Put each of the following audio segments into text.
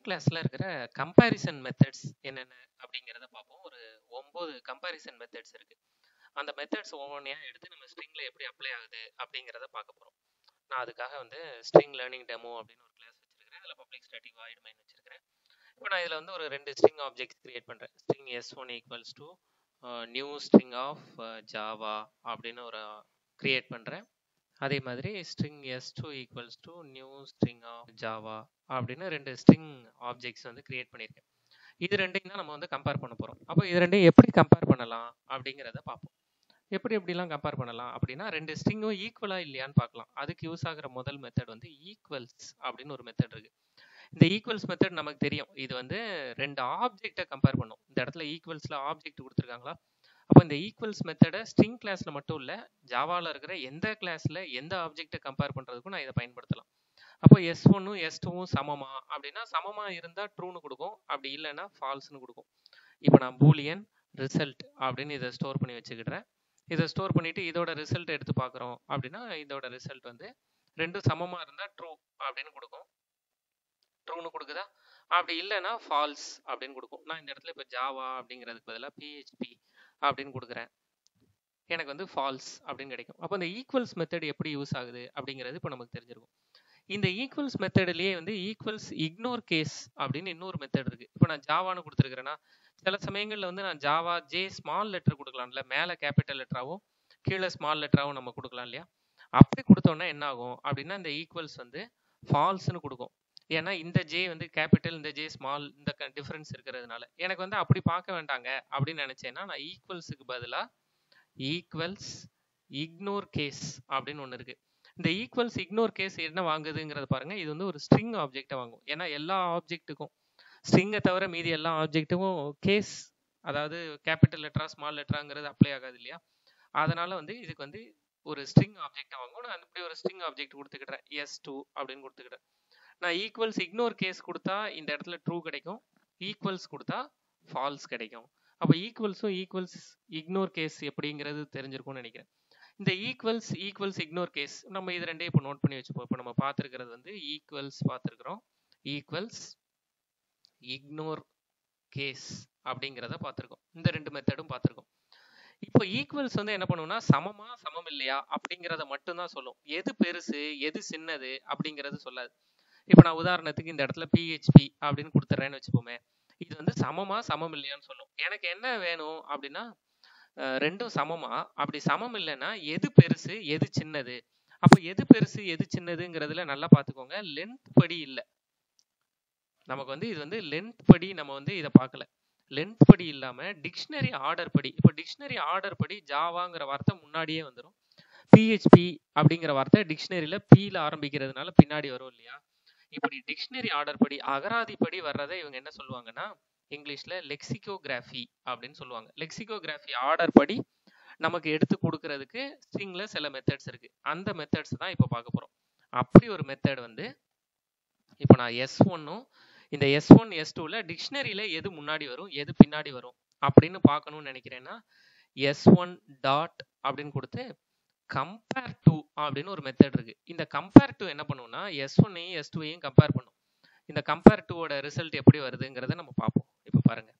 string கிளாஸ்ல இருக்கிற comparison methods என்னென்ன அப்படிங்கிறத பார்ப்போம் ஒரு ஒன்பது கம்பேரிசன் மெத்தட்ஸ் இருக்கு அந்த மெத்தட்ஸ் ஒவ்வொன்றையா எடுத்து நம்ம ஸ்ட்ரிங்ல எப்படி அப்ளை ஆகுது அப்படிங்கிறத பார்க்க போறோம் நான் அதுக்காக வந்து ஸ்ட்ரிங் லேர்னிங் டெமோ அப்படின்னு ஒரு கிளாஸ் வச்சிருக்கிறேன் அதில் பப்ளிக் ஸ்டாட்டிக் வாய்ட் மைன் வச்சிருக்கிறேன் இப்போ நான் இதில் வந்து ஒரு ரெண்டு ஸ்ட்ரிங் ஆப்ஜெக்ட்ஸ் கிரியேட் பண்ணுறேன் string S one equals to new string of Java அப்படின்னு ஒரு கிரியேட் பண்ணுறேன் அதே மாதிரி string S two equals to new string of Java அப்படின்னு ரெண்டு ஸ்ட்ரிங் ஆப்ஜெக்ட்ஸ் வந்து கிரியேட் பண்ணியிருக்கேன் இது ரெண்டையும் தான் நம்ம வந்து கம்பேர் பண்ண போகிறோம் அப்போ இது ரெண்டையும் எப்படி கம்பேர் பண்ணலாம் அப்படிங்கிறத பார்ப்போம் எப்படி எப்படிலாம் கம்பேர் பண்ணலாம் அப்படின்னா ரெண்டு ஸ்ட்ரிங்கும் ஈக்குவலாக இல்லையான்னு பார்க்கலாம் அதுக்கு யூஸ் ஆகிற முதல் மெத்தட் வந்து ஈக்குவல்ஸ் அப்படின்னு ஒரு மெத்தட் இருக்கு இந்த ஈக்குவல்ஸ் மெத்தட் நமக்கு தெரியும் இது வந்து ரெண்டு ஆப்ஜெக்டை கம்பேர் பண்ணும் இந்த இடத்துல ஈக்குவல்ஸில் ஆப்ஜெக்ட் கொடுத்துருக்காங்களா அப்போ இந்த ஈக்குவல்ஸ் மெத்தடை ஸ்ட்ரிங் கிளாஸில் மட்டும் இல்லை ஜாவாவில் இருக்கிற எந்த கிளாஸில் எந்த ஆப்ஜெக்டை கம்பேர் பண்ணுறதுக்கும் நான் இதை பயன்படுத்தலாம் அப்போ எஸ் ஒன்னும் எஸ் டூவும் சமமா அப்படின்னா சமமா இருந்தால் ட்ரூன்னு கொடுக்கும் அப்படி இல்லைன்னா ஃபால்ஸ்னு கொடுக்கும் இப்போ நான் பூலியன் ரிசல்ட் அப்படின்னு இதை ஸ்டோர் பண்ணி வச்சுக்கிடுறேன் இதை ஸ்டோர் பண்ணிட்டு இதோட ரிசல்ட் எடுத்து பார்க்குறோம் அப்படின்னா இதோட ரிசல்ட் வந்து ரெண்டும் சமமா இருந்தால் ட்ரூ அப்படின்னு கொடுக்கும் ட்ரூன்னு கொடுக்குதா அப்படி இல்லைன்னா ஃபால்ஸ் அப்படின்னு கொடுக்கும் நான் இந்த இடத்துல இப்போ ஜாவா அப்படிங்கிறதுக்கு பதிலாக பிஹெச்பி அப்படின்னு கொடுக்குறேன் எனக்கு வந்து ஃபால்ஸ் அப்படின்னு கிடைக்கும் அப்போ இந்த ஈக்குவல்ஸ் மெத்தட் எப்படி யூஸ் ஆகுது அப்படிங்கிறது இப்போ நமக்கு தெரிஞ்சிருக்கும் இந்த ஈக்குவல்ஸ் மெத்தட்லயே வந்து ஈக்குவல்ஸ் இக்னோர் கேஸ் அப்படின்னு இன்னொரு மெத்தட் இருக்கு இப்போ நான் ஜாவான்னு கொடுத்துருக்கிறேன்னா சில சமயங்களில் வந்து நான் ஜாவா ஜே ஸ்மால் லெட்டர் கொடுக்கலாம்ல மேலே கேபிட்டல் லெட்டராகவும் கீழே ஸ்மால் லெட்டராகவும் நம்ம கொடுக்கலாம் இல்லையா அப்படி கொடுத்தோன்னா என்ன ஆகும் அப்படின்னா இந்த ஈக்குவல்ஸ் வந்து ஃபால்ஸ்னு கொடுக்கும் ஏன்னா இந்த ஜே வந்து கேபிட்டல் இந்த ஜே ஸ்மால் இந்த டிஃபரன்ஸ் இருக்கிறதுனால எனக்கு வந்து அப்படி பார்க்க வேண்டாங்க அப்படின்னு நினைச்சேன்னா நான் ஈக்குவல்ஸுக்கு பதிலாக ஈக்குவல்ஸ் இக்னோர் கேஸ் அப்படின்னு ஒன்று இருக்கு இந்த ஈக்குவல்ஸ் இக்னோர் கேஸ் என்ன வாங்குதுங்கிறத பாருங்க இது வந்து ஒரு ஸ்ட்ரிங் ஆப்ஜெக்டை வாங்கும் ஏன்னா எல்லா ஆப்ஜெக்ட்டுக்கும் ஸ்ட்ரிங்கை தவிர மீதி எல்லா ஆப்ஜெக்ட்டுக்கும் கேஸ் அதாவது கேபிட்டல் லெட்டரா ஸ்மால் லெட்டராங்கிறது அப்ளை ஆகாது இல்லையா அதனால வந்து இதுக்கு வந்து ஒரு ஸ்ட்ரிங் ஆப்ஜெக்டை வாங்கும் நான் இப்படி ஒரு ஸ்ட்ரிங் ஆப்ஜெக்ட் கொடுத்துக்கிட்டேன் எஸ் டூ அப்படின்னு கொடுத்துக்கிட்டேன் நான் ஈக்குவல்ஸ் இக்னோர் கேஸ் கொடுத்தா இந்த இடத்துல ட்ரூ கிடைக்கும் ஈக்குவல்ஸ் கொடுத்தா ஃபால்ஸ் கிடைக்கும் அப்போ ஈக்குவல்ஸும் ஈக்குவல்ஸ் இக்னோர் கேஸ் எப்படிங்கிறது தெரிஞ்சிருக்கும்னு நினைக்கிறேன் இந்த ஈக்குவல்ஸ் ஈக்குவல்ஸ் இக்னோர் கேஸ் நம்ம இது ரெண்டையும் இப்போ நோட் பண்ணி வச்சுப்போம் இப்போ நம்ம பார்த்துருக்கிறது வந்து ஈக்குவல்ஸ் பார்த்துருக்குறோம் ஈக்குவல்ஸ் இக்னோர் கேஸ் அப்படிங்கிறத பார்த்துருக்கோம் இந்த ரெண்டு மெத்தடும் பார்த்துருக்கோம் இப்போ ஈக்குவல்ஸ் வந்து என்ன பண்ணுவோம்னா சமமா சமம் இல்லையா அப்படிங்கிறத மட்டும்தான் சொல்லும் எது பெருசு எது சின்னது அப்படிங்கிறது சொல்லாது இப்போ நான் உதாரணத்துக்கு இந்த இடத்துல பிஹெச்பி அப்படின்னு கொடுத்துட்றேன்னு வச்சுப்போமே இது வந்து சமமா சமம் இல்லையான்னு சொல்லும் எனக்கு என்ன வேணும் அப்படின்னா ரெண்டும் சமமா அப்படி சமம் இல்லைன்னா எது பெருசு எது சின்னது அப்போ எது பெருசு எது சின்னதுங்கிறதுல நல்லா பார்த்துக்கோங்க லென்த் படி இல்லை நமக்கு வந்து இது வந்து லென்த் படி நம்ம வந்து இதை பார்க்கல லென்த் படி இல்லாம டிக்ஷனரி ஆர்டர் படி இப்போ டிக்ஷனரி ஆர்டர் படி ஜாவாங்கிற வார்த்தை முன்னாடியே வந்துடும் பிஹெச்பி அப்படிங்கிற வார்த்தை டிக்ஷனரியில பீல ஆரம்பிக்கிறதுனால பின்னாடி வரும் இல்லையா இப்படி டிக்ஷனரி ஆர்டர் படி அகராதி படி வர்றதை இவங்க என்ன சொல்லுவாங்கன்னா இங்கிலீஷ்ல லெக்சிகோகிராஃபி அப்படின்னு சொல்லுவாங்க லெக்சிகோகிராஃபி ஆர்டர் படி நமக்கு எடுத்து கொடுக்கறதுக்கு ஸ்ட்ரிங்ல சில மெத்தட்ஸ் இருக்கு அந்த மெத்தட்ஸ் தான் இப்போ பார்க்க போறோம் அப்படி ஒரு மெத்தட் வந்து இப்போ நான் எஸ் ஒன்னும் இந்த எஸ் ஒன் எஸ் டூல டிக்ஷனரியில எது முன்னாடி வரும் எது பின்னாடி வரும் அப்படின்னு பார்க்கணும்னு நினைக்கிறேன்னா எஸ் ஒன் டாட் அப்படின்னு கொடுத்து கம்பேர் டு அப்படின்னு ஒரு மெத்தட் இருக்கு இந்த கம்பேர் டு என்ன பண்ணுவோம்னா எஸ் ஒன்னையும் எஸ் டூவையும் கம்பேர் பண்ணும் இந்த கம்பேர் டூவோட ரிசல்ட் எப்படி வருதுங்கிறத நம்ம பார்ப்போம் இப்போ பாருங்க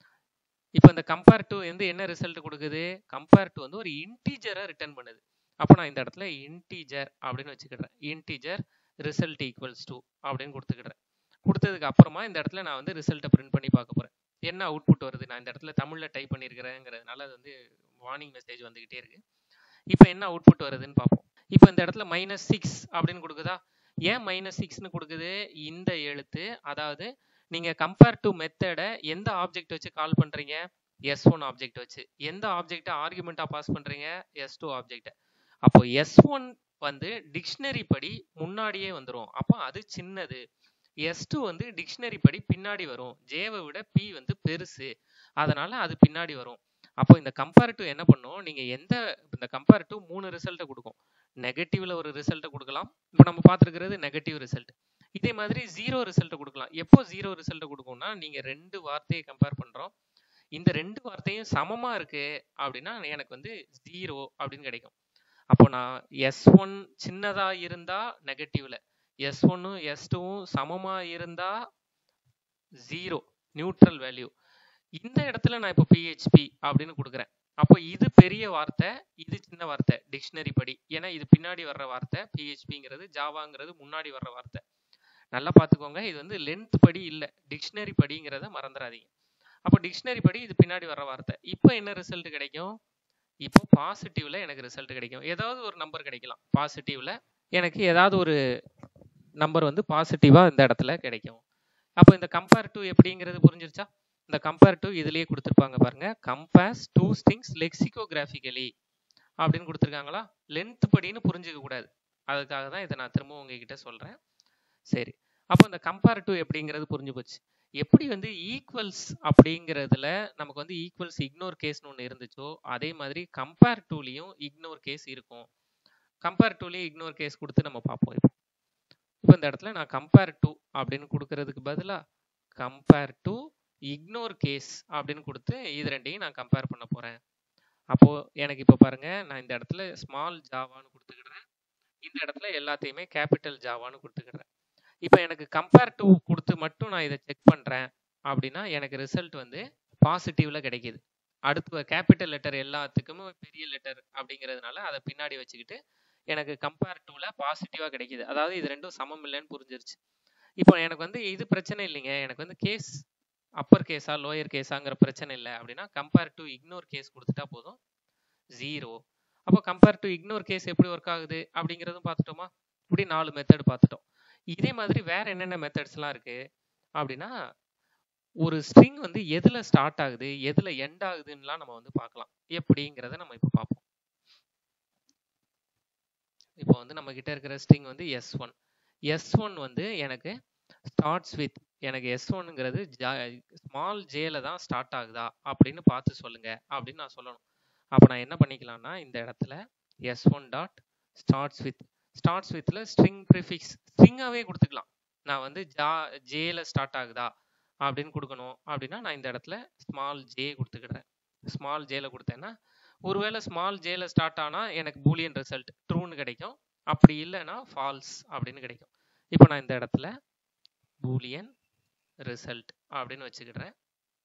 இப்போ இந்த கம்பேர் டு வந்து என்ன ரிசல்ட் கொடுக்குது கம்பேர் டு வந்து ஒரு இன்டீஜரை ரிட்டர்ன் பண்ணுது அப்போ நான் இந்த இடத்துல இன்டீஜர் அப்படின்னு வச்சுக்கிடுறேன் இன்டீஜர் ரிசல்ட் ஈக்குவல்ஸ் டூ அப்படின்னு கொடுத்துக்கிடுறேன் கொடுத்ததுக்கு அப்புறமா இந்த இடத்துல நான் வந்து ரிசல்ட்டை பிரிண்ட் பண்ணி பார்க்க போறேன் என்ன அவுட்புட் வருது நான் இந்த இடத்துல தமிழ்ல டைப் பண்ணியிருக்கிறேங்கிறதுனால அது வந்து வார்னிங் மெசேஜ் வந்துகிட்டே இருக்கு இப்போ என்ன அவுட்புட் வருதுன்னு பார்ப்போம் இப்போ இந்த இடத்துல மைனஸ் சிக்ஸ் அப்படின்னு கொடுக்குதா ஏன் மைனஸ் சிக்ஸ்னு கொடுக்குது இந்த எழுத்து அதாவது நீங்க கம்பேர் டு மெத்தடை எந்த ஆப்ஜெக்ட் வச்சு கால் பண்றீங்க எஸ் ஒன் ஆப்ஜெக்ட் வச்சு எந்த ஆப்ஜெக்டை ஆர்குமெண்டா பாஸ் பண்றீங்க எஸ் டூ ஆப்ஜெக்ட் அப்போ எஸ் ஒன் வந்து டிக்ஷனரி படி முன்னாடியே வந்துடும் அப்போ அது சின்னது எஸ் டூ வந்து டிக்ஷனரி படி பின்னாடி வரும் ஜேவை விட பி வந்து பெருசு அதனால அது பின்னாடி வரும் அப்போ இந்த கம்பேரிட்டிவ் என்ன பண்ணும் நீங்க எந்த இந்த கம்பேரிட்டிவ் மூணு ரிசல்ட்டை கொடுக்கும் நெகட்டிவ்ல ஒரு ரிசல்ட்டை கொடுக்கலாம் இப்போ நம்ம பார்த்துருக்கிறது நெகட்டிவ் ரிசல்ட் இதே மாதிரி ஜீரோ ரிசல்ட்டை கொடுக்கலாம் எப்போ ஜீரோ ரிசல்ட்டை கொடுக்கும்னா நீங்க ரெண்டு வார்த்தையை கம்பேர் பண்றோம் இந்த ரெண்டு வார்த்தையும் சமமா இருக்கு அப்படின்னா எனக்கு வந்து ஜீரோ அப்படின்னு கிடைக்கும் அப்போ நான் எஸ் ஒன் சின்னதா இருந்தா நெகட்டிவ்ல எஸ் ஒன்னும் எஸ் டூவும் சமமா இருந்தா ஜீரோ நியூட்ரல் வேல்யூ இந்த இடத்துல நான் இப்போ பிஹெச்பி அப்படின்னு கொடுக்குறேன் அப்போ இது பெரிய வார்த்தை இது சின்ன வார்த்தை டிக்ஷனரி படி ஏன்னா இது பின்னாடி வர்ற வார்த்தை பிஹெச்பிங்கிறது ஜாவாங்கிறது முன்னாடி வர்ற வார்த்தை நல்லா பார்த்துக்கோங்க இது வந்து லென்த் படி இல்லை டிக்ஷனரி படிங்கிறத மறந்துடாதீங்க அப்போ டிக்ஷனரி படி இது பின்னாடி வர்ற வார்த்தை இப்போ என்ன ரிசல்ட் கிடைக்கும் இப்போ பாசிட்டிவ்ல எனக்கு ரிசல்ட் கிடைக்கும் ஏதாவது ஒரு நம்பர் கிடைக்கலாம் பாசிட்டிவ்ல எனக்கு ஏதாவது ஒரு நம்பர் வந்து பாசிட்டிவா இந்த இடத்துல கிடைக்கும் அப்போ இந்த கம்பேர் டு எப்படிங்கிறது புரிஞ்சிருச்சா இந்த கம்பேர் டு இதுலயே கொடுத்துருப்பாங்க பாருங்க கம்பேர்ஸ் டூ ஸ்டிங்ஸ் லெக்சிகோகிராஃபிக்கலி அப்படின்னு கொடுத்துருக்காங்களா லென்த் படின்னு புரிஞ்சுக்க கூடாது அதுக்காக தான் இதை நான் திரும்ப உங்ககிட்ட சொல்றேன் சரி அப்போ இந்த கம்பேர் டு எப்படிங்கிறது புரிஞ்சு போச்சு எப்படி வந்து ஈக்குவல்ஸ் அப்படிங்கிறதுல நமக்கு வந்து ஈக்குவல்ஸ் இக்னோர் கேஸ்னு ஒன்று இருந்துச்சோ அதே மாதிரி கம்பேர் டூலையும் இக்னோர் கேஸ் இருக்கும் கம்பேர் டூலையும் இக்னோர் கேஸ் கொடுத்து நம்ம பார்ப்போம் இப்போ இப்போ இந்த இடத்துல நான் கம்பேர் டு அப்படின்னு கொடுக்கறதுக்கு பதிலாக கம்பேர் டு இக்னோர் கேஸ் அப்படின்னு கொடுத்து இது ரெண்டையும் நான் கம்பேர் பண்ண போறேன் அப்போ எனக்கு இப்போ பாருங்க நான் இந்த இடத்துல ஸ்மால் ஜாவான்னு கொடுத்துக்கிடுறேன் இந்த இடத்துல எல்லாத்தையுமே கேபிட்டல் ஜாவான்னு கொடுத்துக்கிடுறேன் இப்போ எனக்கு கம்பேர் டு கொடுத்து மட்டும் நான் இதை செக் பண்றேன் அப்படின்னா எனக்கு ரிசல்ட் வந்து பாசிட்டிவ்ல கிடைக்குது அடுத்து கேபிட்டல் லெட்டர் எல்லாத்துக்குமே பெரிய லெட்டர் அப்படிங்கிறதுனால அதை பின்னாடி வச்சுக்கிட்டு எனக்கு கம்பேர் டூல பாசிட்டிவா கிடைக்குது அதாவது இது ரெண்டும் சமம் இல்லைன்னு புரிஞ்சிருச்சு இப்போ எனக்கு வந்து இது பிரச்சனை இல்லைங்க எனக்கு வந்து கேஸ் அப்பர் கேஸா லோயர் கேஸாங்கிற பிரச்சனை இல்லை அப்படின்னா கம்பேர் டு இக்னோர் கேஸ் கொடுத்துட்டா போதும் ஜீரோ அப்போ கம்பேர் டு இக்னோர் கேஸ் எப்படி ஒர்க் ஆகுது அப்படிங்கிறதும் பார்த்துட்டோமா இப்படி நாலு மெத்தட் பார்த்துட்டோம் இதே மாதிரி வேற என்னென்ன மெத்தட்ஸ்லாம் இருக்கு அப்படின்னா ஒரு ஸ்ட்ரிங் வந்து எதுல ஸ்டார்ட் ஆகுது எதுல எண்ட் ஆகுதுன்னுலாம் நம்ம வந்து பார்க்கலாம் எப்படிங்கிறத நம்ம இப்போ பார்ப்போம் இப்போ வந்து நம்ம கிட்ட இருக்கிற ஸ்ட்ரிங் வந்து எஸ் ஒன் எஸ் ஒன் வந்து எனக்கு ஸ்டார்ட்ஸ் வித் எனக்கு எஸ் ஒன்னுங்கிறது ஸ்மால் ஜேல தான் ஸ்டார்ட் ஆகுதா அப்படின்னு பார்த்து சொல்லுங்க அப்படின்னு நான் சொல்லணும் அப்போ நான் என்ன பண்ணிக்கலாம்னா இந்த இடத்துல S one dot starts with starts with string prefix ஸ்ட்ரிங்காகவே கொடுத்துக்கலாம் நான் வந்து ஜா ஜேல ஸ்டார்ட் ஆகுதா அப்படின்னு கொடுக்கணும் அப்படின்னா நான் இந்த இடத்துல ஸ்மால் ஜே கொடுத்துக்கிடுறேன் ஸ்மால் ஜேல கொடுத்தேன்னா ஒருவேளை ஸ்மால் ஜேல ஸ்டார்ட் ஆனால் எனக்கு பூலியன் ரிசல்ட் ட்ரூன்னு கிடைக்கும் அப்படி இல்லைன்னா ஃபால்ஸ் அப்படின்னு கிடைக்கும் இப்போ நான் இந்த இடத்துல பூலியன் ரிசல்ட் அப்படின்னு வச்சுக்கிடுறேன்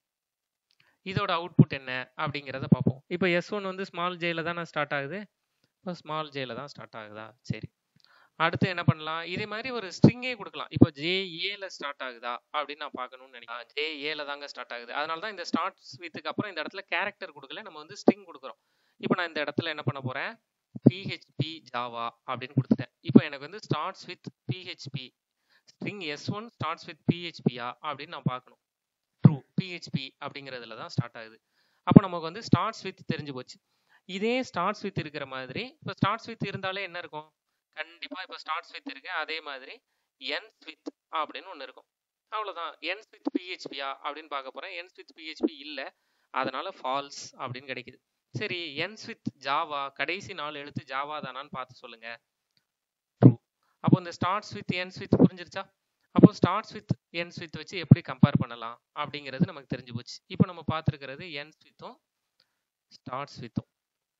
இதோட அவுட்புட் என்ன அப்படிங்கிறத பார்ப்போம் இப்போ எஸ் ஒன் வந்து ஸ்மால் ஜேல தானே ஸ்டார்ட் ஆகுது இப்போ ஸ்மால் ஜேல தான் ஸ்டார்ட் ஆகுதா சரி அடுத்து என்ன பண்ணலாம் இதே மாதிரி ஒரு ஸ்ட்ரிங்கே கொடுக்கலாம் இப்போ ஜே ஏல ஸ்டார்ட் ஆகுதா அப்படின்னு நான் பார்க்கணும்னு நினைக்கிறேன் ஜே ஏல தாங்க ஸ்டார்ட் ஆகுது அதனால தான் இந்த ஸ்டார்ட்ஸ் வித்துக்கு அப்புறம் இந்த இடத்துல கேரக்டர் கொடுக்கல நம்ம வந்து ஸ்ட்ரிங் கொடுக்குறோம் இப்போ நான் இந்த இடத்துல என்ன பண்ண போறேன் பிஹெச்பி ஜாவா அப்படின்னு கொடுத்துட்டேன் இப்போ எனக்கு வந்து starts with PHP string S one starts with பிஹெச்பியா அப்படின்னு நான் பார்க்கணும் ட்ரூ பிஹெச்பி அப்படிங்கிறதுல தான் ஸ்டார்ட் ஆகுது அப்போ நமக்கு வந்து ஸ்டார்ட்ஸ் வித் தெரிஞ்சு போச்சு இதே ஸ்டார்ட்ஸ் வித் இருக்கிற மாதிரி இப்போ ஸ்டார்ட்ஸ் வித் இருந்தாலே என்ன இருக்கும் கண்டிப்பா இப்போ ஸ்டார்ட்ஸ் வித் இருக்கு அதே மாதிரி என்ஸ் வித் அப்படின்னு ஒன்று இருக்கும் அவ்வளோதான் என்ஸ் வித் பிஹெச்பியா அப்படின்னு பார்க்க போறேன் என்ஸ் வித் பிஹெச்பி இல்லை அதனால ஃபால்ஸ் அப்படின்னு கிடைக்குது சரி என்ஸ் வித் ஜாவா கடைசி நாலு எழுத்து ஜாவா தானான்னு பார்த்து சொல்லுங்க ட்ரூ அப்போ இந்த ஸ்டார்ட்ஸ் வித் என்ஸ் வித் புரிஞ்சிருச்சா அப்போ ஸ்டார்ட்ஸ் வித் என்ஸ் வித் வச்சு எப்படி கம்பேர் பண்ணலாம் அப்படிங்கிறது நமக்கு தெரிஞ்சு போச்சு இப்போ நம்ம பார்த்துருக்கிறது என்ஸ் வித்தும் ஸ்டார்ட்ஸ் வித்தும்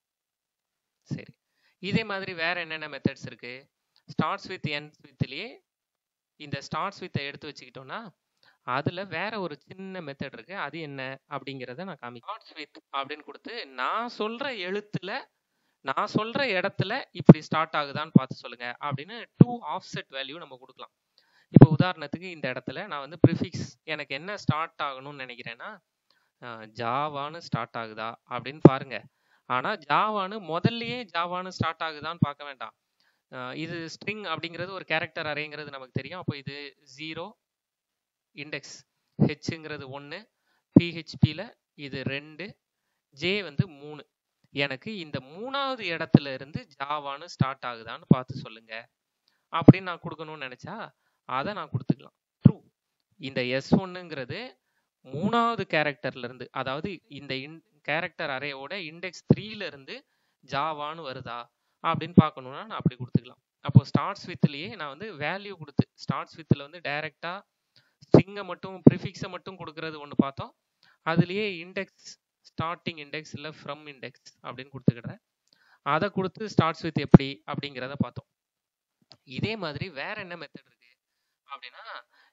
சரி இதே மாதிரி வேற என்னென்ன மெத்தட்ஸ் இருக்கு ஸ்டார்ட்ஸ் வித் என்ஸ் வித்லயே இந்த ஸ்டார்ட்ஸ் வித்தை எடுத்து வச்சுக்கிட்டோம்னா அதுல வேற ஒரு சின்ன மெத்தட் இருக்கு அது என்ன அப்படிங்கிறத நான் காமி ஸ்டார்ட்ஸ் வித் அப்படின்னு கொடுத்து நான் சொல்ற எழுத்துல நான் சொல்ற இடத்துல இப்படி ஸ்டார்ட் ஆகுதான்னு பார்த்து சொல்லுங்க அப்படின்னு டூ ஆஃப்செட் வேல்யூ நம்ம கொடுக்கலாம் இப்போ உதாரணத்துக்கு இந்த இடத்துல நான் வந்து ப்ரிஃபிக்ஸ் எனக்கு என்ன ஸ்டார்ட் ஆகணும்னு நினைக்கிறேன்னா ஜாவான்னு ஸ்டார்ட் ஆகுதா அப்படின்னு பாருங்க ஆனா ஜாவான்னு முதல்லயே ஜாவான்னு ஸ்டார்ட் ஆகுதான்னு பார்க்க வேண்டாம் இது ஸ்ட்ரிங் அப்படிங்கிறது ஒரு கேரக்டர் அரேங்கிறது நமக்கு தெரியும் அப்போ இது ஜீரோ இண்டெக்ஸ் ஹெச்ங்கிறது ஒன்று பிஹெச்பியில் இது ரெண்டு ஜே வந்து மூணு எனக்கு இந்த மூணாவது இடத்துல இருந்து ஜாவான்னு ஸ்டார்ட் ஆகுதான்னு பார்த்து சொல்லுங்க அப்படின்னு நான் கொடுக்கணும்னு நினைச்சா அதை நான் கொடுத்துக்கலாம் ட்ரூ இந்த எஸ் ஒன்னுங்கிறது மூணாவது கேரக்டர்ல இருந்து அதாவது இந்த கேரக்டர் அரேயோட இண்டெக்ஸ் த்ரீல இருந்து ஜாவான்னு வருதா அப்படின்னு பார்க்கணும்னா நான் அப்படி கொடுத்துக்கலாம் அப்போ ஸ்டார்ட்ஸ் வித்லயே நான் வந்து வேல்யூ கொடுத்து ஸ்டார்ட்ஸ் வித்ல வந்து டைரக்டா ஸ்ட்ரிங்கை மட்டும் ப்ரிஃபிக்ஸை மட்டும் கொடுக்கறது ஒன்று பார்த்தோம் அதுலயே இண்டெக்ஸ் ஸ்டார்டிங் இண்டெக்ஸ் இல்லை ஃப்ரம் இண்டெக்ஸ் அப்படின்னு கொடுத்துக்கிடுறேன் அதை கொடுத்து ஸ்டார்ட்ஸ் வித் எப்படி அப்படிங்கிறத பார்த்தோம் இதே மாதிரி வேற என்ன மெத்தட் இருக்கு அப்படின்னா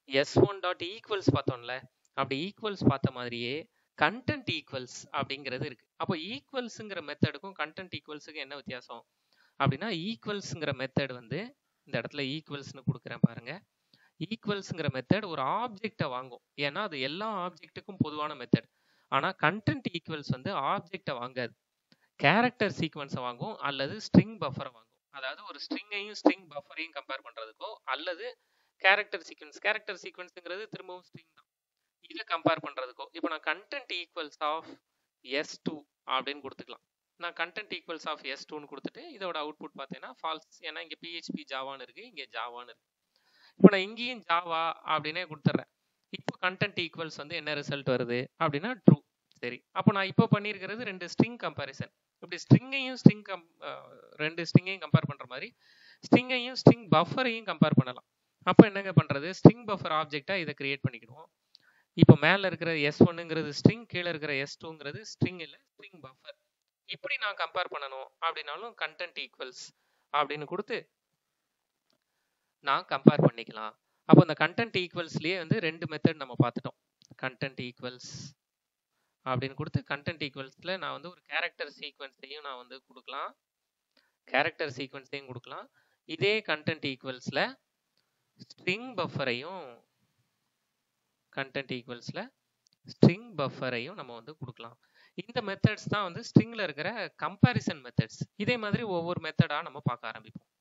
எஸ் ஒன் டாட் ஈக்குவல்ஸ் பார்த்தோம்ல அப்படி ஈக்குவல்ஸ் பார்த்த மாதிரியே கண்டென்ட் ஈக்குவல்ஸ் அப்படிங்கிறது இருக்கு அப்போ ஈக்குவல்ஸுங்கிற மெத்தடுக்கும் கண்டென்ட் ஈக்குவல்ஸுக்கும் என்ன வித்தியாசம் அப்படின்னா ஈக்குவல்ஸுங்கிற மெத்தட் வந்து இந்த இடத்துல ஈக்குவல்ஸ்னு கொடுக்குறேன் பாருங்க ஈக்குவல்ஸுங்கிற மெத்தட் ஒரு ஆப்ஜெக்டை வாங்கும் ஏன்னா அது எல்லா ஆப்ஜெக்ட்டுக்கும் பொதுவான மெத்தட் ஆனால் கண்டென்ட் ஈக்குவல்ஸ் வந்து ஆப்ஜெக்டை வாங்காது கேரக்டர் சீக்வன்ஸை வாங்கும் அல்லது ஸ்ட்ரிங் பஃபரை வாங்கும் அதாவது ஒரு ஸ்ட்ரிங்கையும் ஸ்ட்ரிங் பஃபரையும் கம்பேர் பண்ணுறதுக்கோ அல்லது கேரக்டர் சீக்வன்ஸ் கேரக்டர் சீக்வன்ஸுங்கிறது திரும்பவும் ஸ்ட்ரிங் தான் இதை கம்பேர் பண்ணுறதுக்கோ இப்போ நான் content equals of S two அப்படின்னு கொடுத்துக்கலாம் நான் கண்டென்ட் ஈக்குவல்ஸ் ஆஃப் எஸ் டூன்னு கொடுத்துட்டு இதோட அவுட்புட் பார்த்தீங்கன்னா ஃபால்ஸ் ஏன்னா இங்கே பிஹெச்பி ஜாவான்னு இருக்குது இங்கே ஜாவான்னு இருக்குது இப்போ நான் இங்கேயும் ஜாவா அப்படின்னே கொடுத்துட்றேன் இப்போ கண்டென்ட் ஈக்குவல்ஸ் வந்து என்ன ரிசல்ட் வருது அப்படின்னா ட்ரூ சரி அப்போ நான் இப்போ பண்ணியிருக்கிறது ரெண்டு ஸ்ட்ரிங் கம்பேரிசன் இப்படி ஸ்ட்ரிங்கையும் ஸ்ட்ரிங் கம் ரெண்டு ஸ்ட்ரிங்கையும் கம்பேர் பண்ணுற மாதிரி ஸ்ட்ரிங்கையும் ஸ்ட்ரிங் பஃபரையும் கம்பேர் பண்ணலாம் அப்போ என்னங்க பண்ணுறது ஸ்ட்ரிங் பஃபர் ஆப்ஜெக்டாக இதை கிரியேட் பண்ணிக்கிடுவோம் இப்போ மேலே இருக்கிற எஸ் ஒன்னுங்கிறது ஸ்ட்ரிங் கீழே இருக்கிற எஸ் டூங்கிறது ஸ்ட்ரிங் இல்லை ஸ்ட்ரிங் பஃபர் இப்படி நான் கம்பேர் பண்ணணும் அப்படின்னாலும் கண்டென்ட் ஈக்குவல்ஸ் அப்படின்னு கொடுத்து நான் கம்பேர் பண்ணிக்கலாம் அப்போ இந்த கண்டென்ட் ஈக்குவல்ஸ்லேயே வந்து ரெண்டு மெத்தட் நம்ம பார்த்துட்டோம் கண்டென்ட் ஈக்குவல்ஸ் அப்படின்னு கொடுத்து கண்டென்ட் ஈக்குவல்ஸில் நான் வந்து ஒரு கேரக்டர் சீக்வன்ஸையும் நான் வந்து கொடுக்கலாம் கேரக்டர் சீக்வன்ஸையும் கொடுக்கலாம் இதே கண்டென்ட் ஈக்குவல்ஸில் ஸ்ட்ரிங் பஃபரையும் கண்டென்ட் ஈக்குவல்ஸில் ஸ்ட்ரிங் பஃபரையும் நம்ம வந்து கொடுக்கலாம் இந்த மெத்தட்ஸ் தான் வந்து ஸ்ட்ரிங்கில் இருக்கிற கம்பேரிசன் மெத்தட்ஸ் இதே மாதிரி ஒவ்வொரு மெத்தடாக நம்ம பார்க்க ஆரம்பிப்போம்